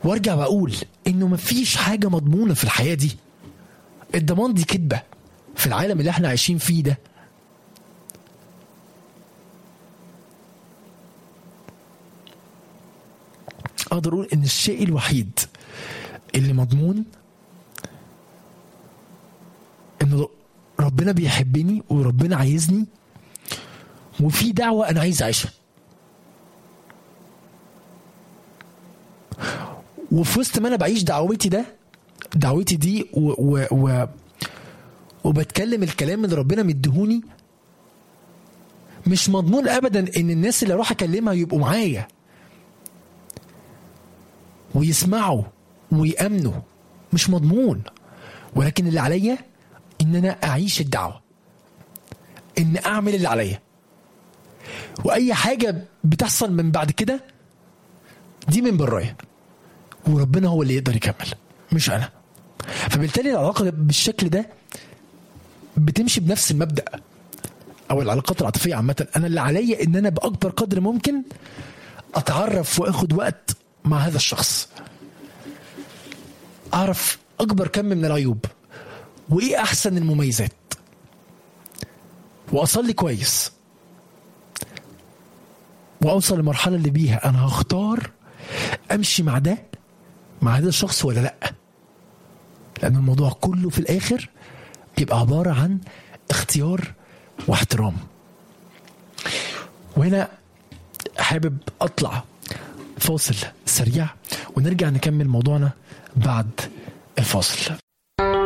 وارجع واقول انه مفيش حاجه مضمونه في الحياه دي الضمان دي كدبه في العالم اللي احنا عايشين فيه ده اقدر اقول ان الشيء الوحيد اللي مضمون ان ربنا بيحبني وربنا عايزني وفي دعوه انا عايز اعيشها وفي وسط ما انا بعيش دعوتي ده دعوتي دي و, و, و وبتكلم الكلام اللي ربنا مديهوني مش مضمون ابدا ان الناس اللي اروح اكلمها يبقوا معايا ويسمعوا ويامنوا مش مضمون ولكن اللي عليا ان انا اعيش الدعوه ان اعمل اللي عليا واي حاجه بتحصل من بعد كده دي من برايا وربنا هو اللي يقدر يكمل مش انا فبالتالي العلاقه بالشكل ده بتمشي بنفس المبدا او العلاقات العاطفيه عامه انا اللي عليا ان انا باكبر قدر ممكن اتعرف واخد وقت مع هذا الشخص اعرف اكبر كم من العيوب وايه احسن المميزات واصلي كويس واوصل للمرحله اللي بيها انا هختار امشي مع ده مع هذا الشخص ولا لا لان الموضوع كله في الاخر بيبقى عباره عن اختيار واحترام وهنا حابب اطلع فاصل سريع ونرجع نكمل موضوعنا بعد الفاصل